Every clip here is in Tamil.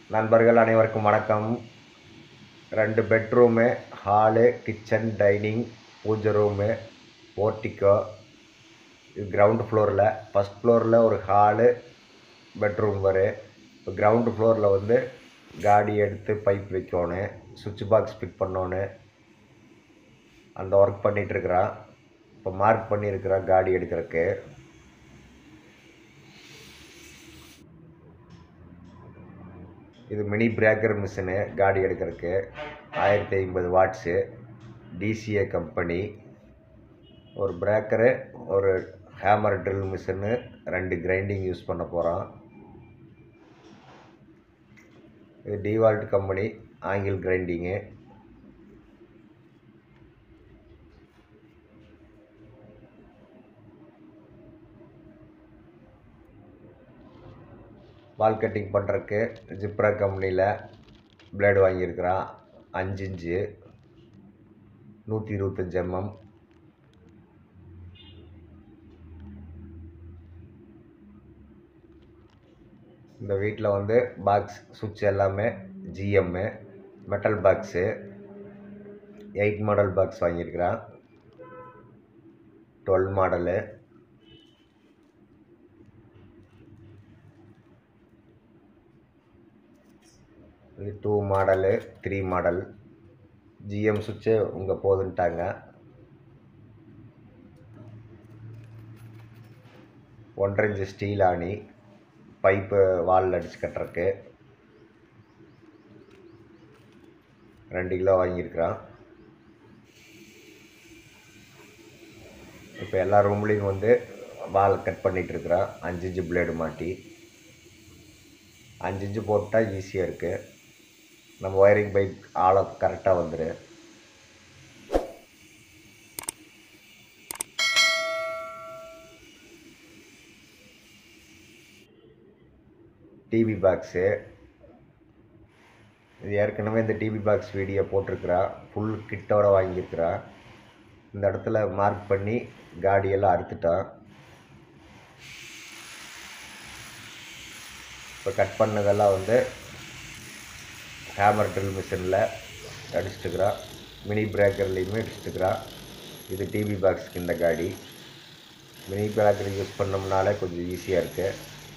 நண்பர்கள் அனைவருக்கும் வணக்கம் ரெண்டு bedroom hall kitchen dining pooja room portico இது கிரவுண்டு ஃப்ளோரில் ஃபஸ்ட் ஃப்ளோரில் ஒரு ஹாலு பெட்ரூம் வரும் இப்போ கிரவுண்டு ஃப்ளோரில் வந்து காடி எடுத்து பைப் வைக்கணும் சுவிட்ச் பாக்ஸ் ஃபிட் பண்ணணும் அந்த ஒர்க் பண்ணிகிட்ருக்குறான் இப்போ மார்க் பண்ணியிருக்கிறான் காடி எடுக்கிறதுக்கு இது மினி பிரேக்கர் மிஷினு காடி எடுக்கிறதுக்கு ஆயிரத்தி ஐம்பது வாட்ஸு டிசிஏ கம்பெனி ஒரு பிரேக்கரு ஒரு ஹேமர் ட்ரில் மிஷினு ரெண்டு கிரைண்டிங் யூஸ் பண்ண போகிறோம் இது DeWalt company angle grinding wall cutting பண்ணுறக்கு ஜிப்ரா கம்பெனியில் பிளேடு வாங்கியிருக்கிறான் அஞ்சு இன்ச்சு நூற்றி இருபத்தஞ்சி எம்எம் இந்த வீட்டில் வந்து பாக்ஸ் சுவிட்ச் எல்லாமே GM metal box eight model box வாங்கியிருக்கிறான் டுவெல் மாடலு இது two model three model GM சுவிட்சு உங்கள் போதுன்ட்டாங்க ஒன்றரை இன்ச்சு ஸ்டீல் ஆணி பைப்பு வாலில் அடிச்சு கட்டுறக்கு ரெண்டு கிலோ வாங்கியிருக்கிறான் இப்போ எல்லா ரூம்லேயும் வந்து வால் கட் பண்ணிகிட்டு இருக்கிறான் அஞ்சு இன்ச்சு பிளேடு மாட்டி அஞ்சு இன்ச்சு போட்டால் ஈஸியாக இருக்குது நம்ம ஒயரிங் பைப் ஆழம் கரெக்டாக வந்துடும் டிவி பாக்ஸு இது ஏற்கனவே இந்த டிவி பாக்ஸ் வீடியோ போட்டிருக்கிறா ஃபுல் கிட்டோட வாங்கியிருக்கிறா இந்த இடத்துல மார்க் பண்ணி காடியெல்லாம் அறுத்துட்டான் இப்போ கட் பண்ணதெல்லாம் வந்து ஹேமர் ட்ரில் மிஷினில் அடிச்சிட்டுக்கிறா மினி பிரேக்கர்லேயுமே அடிச்சிட்டுக்கிறா இது டிவி பாக்ஸுக்கு இந்த காடி மினி பிரேக்கர் யூஸ் பண்ணோம்னாலே கொஞ்சம் ஈஸியாக இருக்குது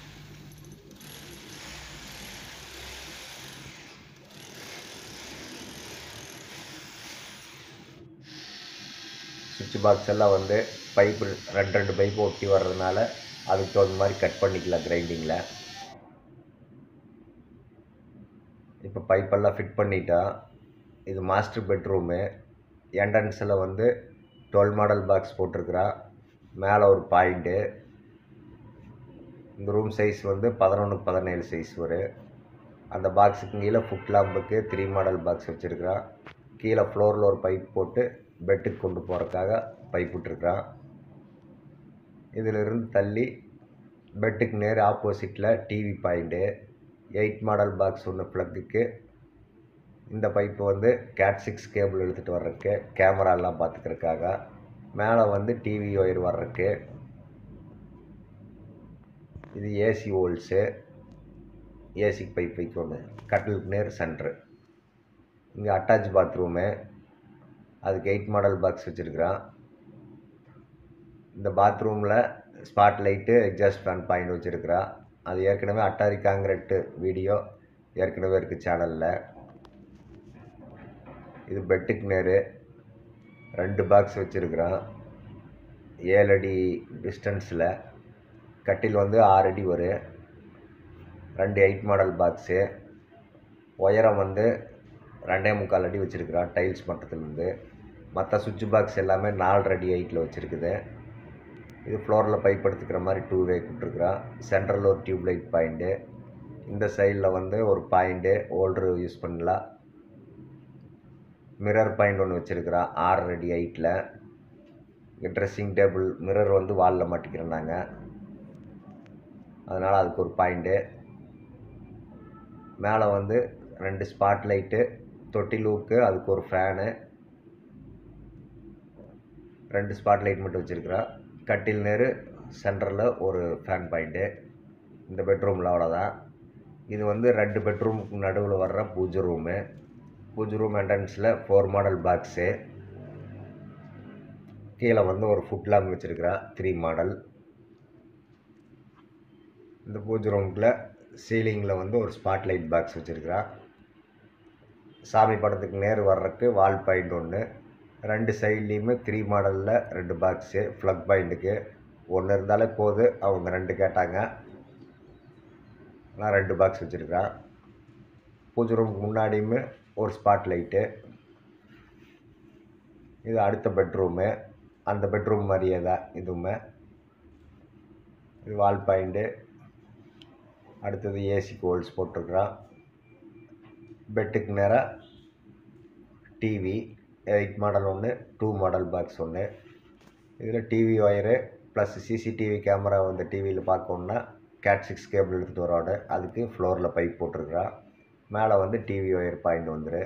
சுவிட்ச் பாக்ஸ் எல்லாம் வந்து பைப்பு ரெண்டு ரெண்டு பைப்பு ஒட்டி வர்றதுனால அதுக்கு தகுந்த மாதிரி கட் பண்ணிக்கலாம் கிரைண்டிங்கில் இப்போ பைப்பெல்லாம் ஃபிட் பண்ணிட்டா இது மாஸ்டர் பெட்ரூமு என்ட்ரன்ஸில் வந்து டுவெல் மாடல் பாக்ஸ் போட்டிருக்கிறா மேலே ஒரு பாயிண்ட்டு இந்த ரூம் சைஸ் வந்து பதினொன்று பதினேழு சைஸ் வரும் அந்த பாக்ஸுக்கு கீழே ஃபுட் லாம்புக்கு த்ரீ மாடல் பாக்ஸ் வச்சுருக்கிறா கீழே ஃப்ளோரில் ஒரு பைப் போட்டு பெட்டுக்கு கொண்டு போகிறக்காக பைப் விட்டுருக்குறான் இதிலிருந்து தள்ளி பெட்டுக்கு நேர் ஆப்போசிட்டில் TV point eight model box ஒன்று ப்ளக்குக்கு இந்த பைப்பு வந்து கேட் சிக்ஸ் கேபிள் எடுத்துகிட்டு வர்றதுக்கு கேமராலாம் பார்த்துக்கிறதுக்காக மேலே வந்து டிவி ஒயர் வர்றதுக்கு இது ஏசி ஹோல்ஸு ஏசி பைப் வைக்கணும் கட்டிலுக்கு நேர் சென்ட்ரு இங்கே அட்டாச் பாத்ரூமு அதுக்கு எயிட் மாடல் பாக்ஸ் வச்சுருக்குறான் இந்த பாத்ரூமில் spot light exhaust fan point வச்சுருக்குறா அது ஏற்கனவே அட்டாரி காங்கிரட்டு வீடியோ ஏற்கனவே இருக்குது சேனலில் இது பெட்டுக்கு நேர் ரெண்டு பாக்ஸ் வச்சுருக்குறான் ஏழு அடி டிஸ்டன்ஸில் கட்டில் வந்து ஆறு அடி வரும் ரெண்டு எயிட் மாடல் பாக்ஸு உயரம் வந்து ரெண்டே முக்கால் அடி வச்சுருக்குறான் டைல்ஸ் மட்டத்துலேருந்து மற்ற சுவிட்ச் பாக்ஸ் எல்லாமே நாலு அடி ஹைட்டில் வச்சுருக்குது இது ஃப்ளோரில் பைப் எடுத்துக்கிற மாதிரி டூ வே கொடுத்துருக்குறான் சென்ட்ரலில் ஒரு டியூப் லைட் பாயிண்ட்டு இந்த சைடில் வந்து ஒரு பாயிண்ட்டு ஓல்ட்ரு யூஸ் பண்ணலாம் மிரர் பாயிண்ட் ஒன்று வச்சுருக்குறான் ஆறு அடி ஹைட்டில் இங்கே ட்ரெஸ்ஸிங் டேபிள் மிரர் வந்து வாலில் மாட்டிக்கிறோம் நாங்கள் அதனால் அதுக்கு ஒரு பாயிண்ட்டு மேலே வந்து ரெண்டு ஸ்பாட் லைட்டு தொட்டி லூக்கு அதுக்கு ஒரு ஃபேனு ரெண்டு ஸ்பாட் லைட் மட்டும் வச்சுருக்குறா கட்டில் நேர் சென்டரில் ஒரு ஃபேன் பாயிண்ட்டு இந்த பெட்ரூமில் அவ்வளோதான் இது வந்து ரெண்டு பெட்ரூமுக்கு நடுவில் வர்ற பூஜை ரூமு பூஜை ரூம் என்ட்ரன்ஸில் ஃபோர் மாடல் பாக்ஸு கீழே வந்து ஒரு ஃபுட் லேம்ப் வச்சுருக்கிறேன் த்ரீ மாடல் இந்த பூஜை ரூமுக்குள்ள சீலிங்கில் வந்து ஒரு ஸ்பாட் லைட் பாக்ஸ் வச்சுருக்கிறேன் சாமி படத்துக்கு நேர் வர்றதுக்கு வால் பாயிண்ட் ஒன்று ரெண்டு சைட்லேயுமே த்ரீ மாடலில் ரெண்டு பாக்ஸு ஃப்ளக் பாயிண்ட்டுக்கு ஒன்று இருந்தாலே போது அவங்க ரெண்டு கேட்டாங்க நான் ரெண்டு பாக்ஸ் வச்சுருக்கிறேன் பூஜை ரூமுக்கு முன்னாடியுமே ஒரு ஸ்பாட் லைட்டு இது அடுத்த பெட்ரூமு அந்த பெட்ரூம் மாதிரியே தான் இதுவுமே இது வால் பாயிண்ட்டு அடுத்தது ஏசி கோல்ஸ் போட்டிருக்குறான் பெட்டுக்கு நேராக டிவி எயிட் மாடல் ஒன்று டூ மாடல் பாக்ஸ் ஒன்று இதில் TV wire plus CCTV camera வந்து டிவியில் பார்க்கணுன்னா கேட் சிக்ஸ் கேபிள் எடுத்துகிட்டு வரோட அதுக்கு ஃப்ளோரில் பைப் போட்டிருக்குறான் மேலே வந்து டிவி ஒயர் பாயிண்ட் வந்துரு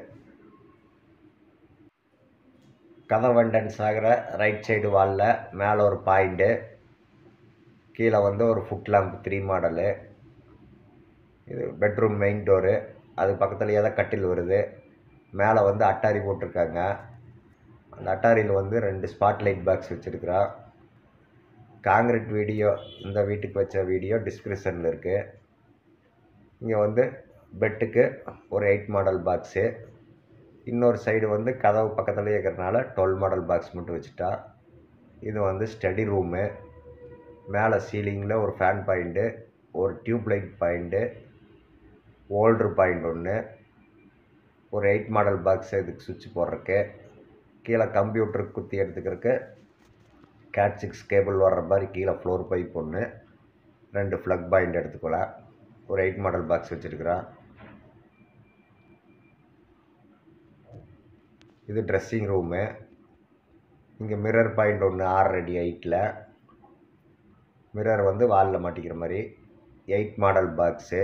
கதவு என்ட்ரன்ஸ் ஆகிற ரைட் சைடு வாலில் மேலே ஒரு பாயிண்ட்டு கீழே வந்து ஒரு ஃபுட் லேம்ப் த்ரீ மாடலு இது பெட்ரூம் மெயின் டோரு அது பக்கத்துலேயே தான் கட்டில் வருது மேலே வந்து அட்டாரி போட்டிருக்காங்க அந்த அட்டாரியில் வந்து ரெண்டு ஸ்பாட் லைட் பாக்ஸ் வச்சுருக்குறா காங்கிரீட் வீடியோ இந்த வீட்டுக்கு வச்ச வீடியோ டிஸ்கிரிப்ஷனில் இருக்குது இங்கே வந்து பெட்டுக்கு ஒரு எயிட் மாடல் பாக்ஸு இன்னொரு சைடு வந்து கதவு பக்கத்துலேயே இருக்கிறனால டுவெல் மாடல் பாக்ஸ் மட்டும் வச்சுட்டா இது வந்து ஸ்டடி ரூமு மேலே சீலிங்கில் ஒரு ஃபேன் பாயிண்ட்டு ஒரு டியூப் லைட் பாயிண்ட்டு ஓல்ட்ரு பாயிண்ட் ஒன்று ஒரு எயிட் மாடல் பாக்ஸ் இதுக்கு சுவிட்ச் போடுறக்கு கீழே கம்ப்யூட்டருக்கு குத்தி எடுத்துக்கிறதுக்கு கேட் சிக்ஸ் கேபிள் வர்ற மாதிரி கீழே ஃப்ளோர் பைப் ஒன்று ரெண்டு ஃப்ளக் பாயிண்ட் எடுத்துக்கலாம் ஒரு எயிட் மாடல் பாக்ஸ் வச்சுருக்குறான் இது ட்ரெஸ்ஸிங் ரூமு இங்கே மிரர் பாயிண்ட் ஒன்று ஆறு அடி ஹைட்டில் மிரர் வந்து வாலில் மாட்டிக்கிற மாதிரி எயிட் மாடல் பாக்ஸு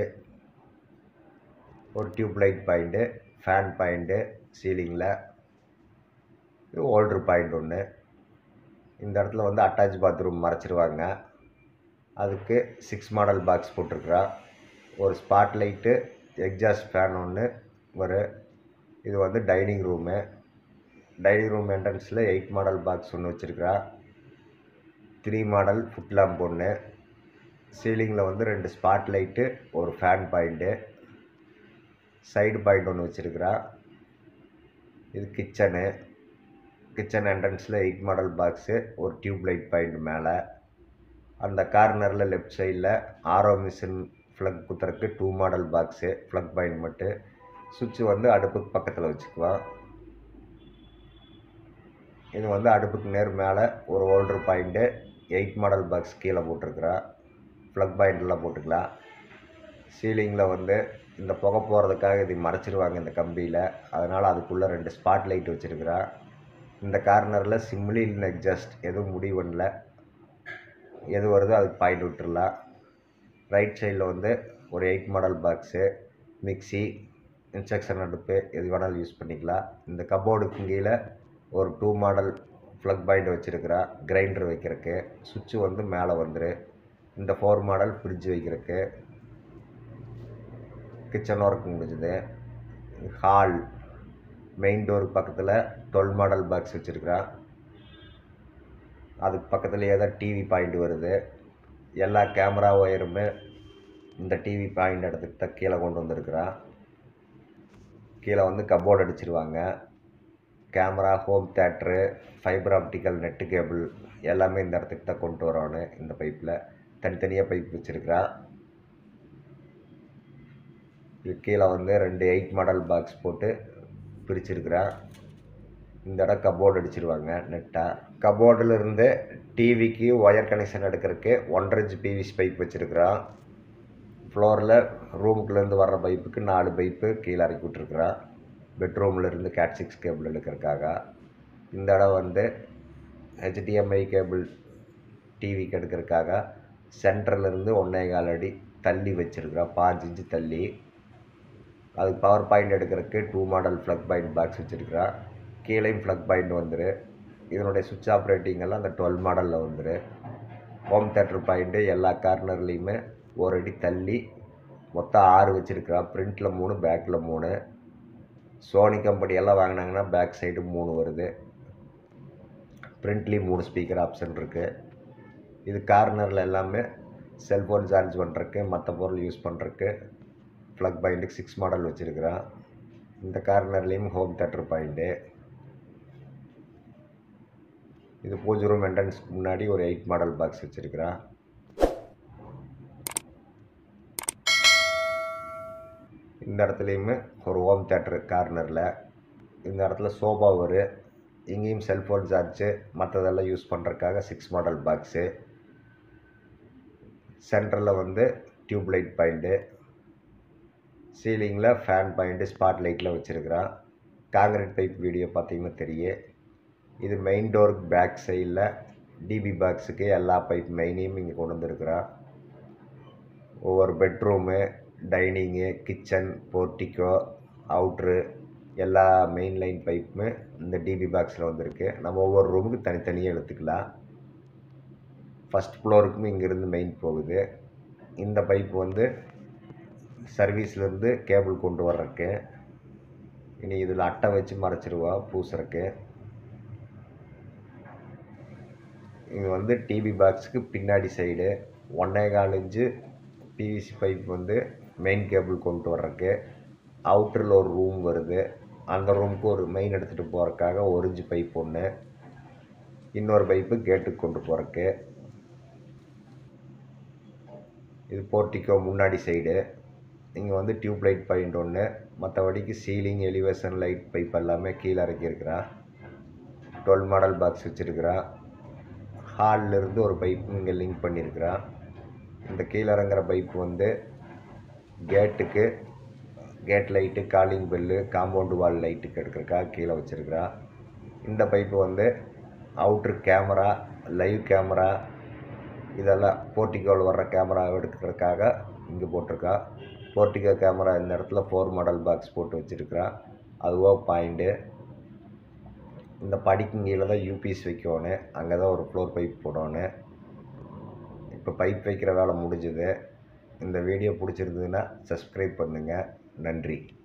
ஒரு tube light point fan point சீலிங்கில் இது ஓல்ட்ரு பாயிண்ட் ஒன்று இந்த இடத்துல வந்து அட்டாச் பாத்ரூம் மறைச்சிருவாங்க அதுக்கு சிக்ஸ் மாடல் பாக்ஸ் போட்டிருக்குறா ஒரு ஸ்பாட் லைட்டு எக்ஸாஸ்ட் ஃபேன் ஒன்று ஒரு இது வந்து டைனிங் ரூமு டைனிங் ரூம் என்ட்ரன்ஸில் எயிட் மாடல் பாக்ஸ் ஒன்று வச்சுருக்குறா த்ரீ மாடல் ஃபுட் லேம்ப் ஒன்று சீலிங்கில் வந்து ரெண்டு ஸ்பாட் லைட்டு ஒரு ஃபேன் பாயிண்ட்டு சைடு பாயிண்ட் ஒன்று வச்சுருக்குறா இது கிச்சனு கிச்சன் என்ட்ரன்ஸில் எயிட் மாடல் பாக்ஸு ஒரு டியூப் லைட் பாயிண்ட் மேலே அந்த கார்னரில் லெஃப்ட் சைடில் ஆரோ மிஷின் ஃப்ளக் குத்துறக்கு two model box plug point மட்டும் சுவிட்சு வந்து அடுப்புக்கு பக்கத்தில் வச்சுக்குவோம் இது வந்து அடுப்புக்கு நேர் மேலே ஒரு holder point eight model box கீழே போட்டிருக்குறா ப்ளக் பாயிண்ட்லாம் போட்டுக்கலாம் சீலிங்கில் வந்து இந்த புகை போகிறதுக்காக இது மறைச்சிருவாங்க இந்த கம்பியில் அதனால் அதுக்குள்ளே ரெண்டு ஸ்பாட் லைட் வச்சுருக்குறா இந்த கார்னரில் சிம்லி இல்லை எக்ஸாஸ்ட் எதுவும் முடிவு பண்ணல எது வருதோ அதுக்கு பாயிண்ட் விட்டுறலாம் ரைட் சைடில் வந்து ஒரு eight model box mixie induction அடுப்பு எது வேணாலும் யூஸ் பண்ணிக்கலாம் இந்த கபோர்டுக்கு கீழே ஒரு டூ மாடல் ப்ளக் பாயிண்ட் வச்சுருக்கிறா கிரைண்டர் வைக்கிறதுக்கு சுவிட்சு வந்து மேலே வந்துரு இந்த ஃபோர் மாடல் ஃப்ரிட்ஜ் வைக்கிறதுக்கு கிச்சன் ஒர்க் முடிஞ்சுது ஹால் மெயின் டோர் பக்கத்தில் டுவெல் மாடல் பாக்ஸ் வச்சுருக்கிறா அதுக்கு பக்கத்துலேயே தான் டிவி பாயிண்ட் வருது எல்லா கேமரா ஒயருமே இந்த டிவி பாயிண்ட் இடத்துக்கு தான் கீழே கொண்டு வந்திருக்கிறா கீழே வந்து கபோர்டு அடிச்சிருவாங்க camera home theatre fibre optical net cable எல்லாமே இந்த இடத்துக்கு தான் கொண்டு வரணும் இந்த பைப்பில் தனித்தனியாக பைப் வச்சுருக்கிறா இது கீழே வந்து ரெண்டு எயிட் மாடல் பாக்ஸ் போட்டு பிரிச்சிருக்கிறா இந்த இடம் கபோர்டு அடிச்சிருவாங்க நெட்டாக கபோர்டில் இருந்து டிவிக்கு ஒயர் கனெக்ஷன் எடுக்கிறதுக்கு ஒன்றரை இன்ச் பிவிசி பைப் வச்சுருக்கிறா ஃப்ளோரில் ரூமுக்குள்ளேருந்து வர்ற பைப்புக்கு நாலு பைப்பு கீழே இறக்கி விட்ருக்குறா பெட்ரூமில் இருந்து கேட் சிக்ஸ் கேபிள் எடுக்கிறதுக்காக இந்த இடம் வந்து ஹெச்டிஎம்ஐ கேபிள் டிவிக்கு எடுக்கிறதுக்காக சென்டர்லேருந்து ஒன்றே கால் அடி தள்ளி வச்சுருக்குறா பாஞ்சு இன்ச்சு தள்ளி அதுக்கு பவர் பாயிண்ட் எடுக்கிறதுக்கு two model plug point box வச்சுருக்குறா கீழேயும் ப்ளக் பாயிண்ட் வந்துரு இதனுடைய சுவிட்ச் ஆப்ரேட்டிங் எல்லாம் அந்த டுவெல் மாடலில் வந்துரு ஹோம் தேட்டர் பாயிண்ட்டு எல்லா கார்னர்லேயுமே ஒரு அடி தள்ளி மொத்தம் ஆறு வச்சுருக்கிறா ஃப்ரண்ட்டில் மூணு பேக்கில் மூணு சோனி கம்பெனி எல்லாம் வாங்கினாங்கன்னா பேக் சைடு மூணு வருது ஃப்ரண்ட்லேயும் மூணு ஸ்பீக்கர் ஆப்ஷன் இருக்குது இது கார்னரில் எல்லாமே செல்ஃபோன் சார்ஜ் பண்ணுறக்கு மற்ற பொருள் யூஸ் பண்ணுறக்கு ப்ளக் பாயிண்ட்டுக்கு சிக்ஸ் மாடல் வச்சுருக்குறான் இந்த கார்னர்லேயும் ஹோம் தேட்டர் பாயிண்ட்டு இது பூஜை ரூம் என்ட்ரன்ஸ்க்கு முன்னாடி ஒரு எயிட் மாடல் பாக்ஸ் வச்சுருக்குறான் இந்த இடத்துலையுமே ஒரு ஹோம் தேட்டர் கார்னரில் இந்த இடத்துல சோபா வரும் இங்கேயும் செல்ஃபோன் சார்ஜு மற்றதெல்லாம் யூஸ் பண்ணுறதுக்காக சிக்ஸ் மாடல் பாக்ஸு சென்டரில் வந்து டியூப் லைட் பாயிண்ட்டு சீலிங்கில் ஃபேன் பாயிண்ட்டு ஸ்பாட் லைட்டில் வச்சுருக்குறான் காங்கிரீட் பைப் வீடியோ பார்த்தீங்கன்னா தெரியும் இது மெயின் டோருக்கு பேக் சைடில் டிபி பாக்ஸுக்கு எல்லா பைப் மெயினையும் இங்கே கொண்டு வந்துருக்குறான் ஒவ்வொரு bedroom dining kitchen portico outer எல்லா மெயின் லைன் பைப்புமே இந்த டிபி பாக்ஸில் வந்திருக்கு நம்ம ஒவ்வொரு ரூமுக்கு தனித்தனியாக எடுத்துக்கலாம் ஃபஸ்ட் ஃப்ளோருக்கும் இங்கேருந்து மெயின் போகுது இந்த பைப் வந்து சர்வீஸ்லேருந்து கேபிள் கொண்டு வர்றதுக்கு இனி இதில் அட்டை வச்சு மறைச்சிருவா பூசுறக்கு இங்கே வந்து டிவி பாக்ஸுக்கு பின்னாடி சைடு ஒன்னே கால் இன்ச்சு பிவிசி பைப் வந்து மெயின் கேபிள் கொண்டு வர்றதுக்கு அவுட்டரில் ஒரு ரூம் வருது அந்த ரூமுக்கு ஒரு மெயின் எடுத்துகிட்டு போகிறதுக்காக ஒரு இன்ச்சு பைப் ஒன்று இன்னொரு பைப்பு கேட்டுக்கு கொண்டு போகிறக்கு இது போர்ட்டிக்கோ முன்னாடி சைடு இங்கே வந்து டியூப் லைட் பாயிண்ட் ஒன்று மற்றபடிக்கு சீலிங் எலிவேஷன் லைட் பைப் எல்லாமே கீழே இறக்கியிருக்கிறா டுவெல் மாடல் பாக்ஸ் வச்சுருக்கிறா ஹால்லேருந்து ஒரு பைப்பு இங்கே லிங்க் பண்ணியிருக்கிறா இந்த கீழே இறங்குற பைப் வந்து கேட்டுக்கு gate light calling bell compound wall லைட்டுக்கு எடுக்கிறக்காக கீழே வச்சுருக்கிறா இந்த பைப்பு வந்து அவுட்ரு கேமரா லைவ் கேமரா இதெல்லாம் போர்ட்டிகோவில் வர்ற கேமரா எடுக்கிறதுக்காக இங்கே போட்டிருக்கா போர்ட்டிகோ கேமரா இந்த இடத்துல ஃபோர் மாடல் பாக்ஸ் போட்டு வச்சுருக்கிறா அதுவோ பாயிண்ட்டு இந்த படிக்கும் கீழே தான் யூபிஎஸ் வைக்கணும் அங்கே தான் ஒரு ஃப்ளோர் பைப் போடணும் இப்போ பைப் வைக்கிற வேலை முடிஞ்சுது இந்த வீடியோ பிடிச்சிருந்ததுன்னா சப்ஸ்கிரைப் பண்ணுங்கள் நன்றி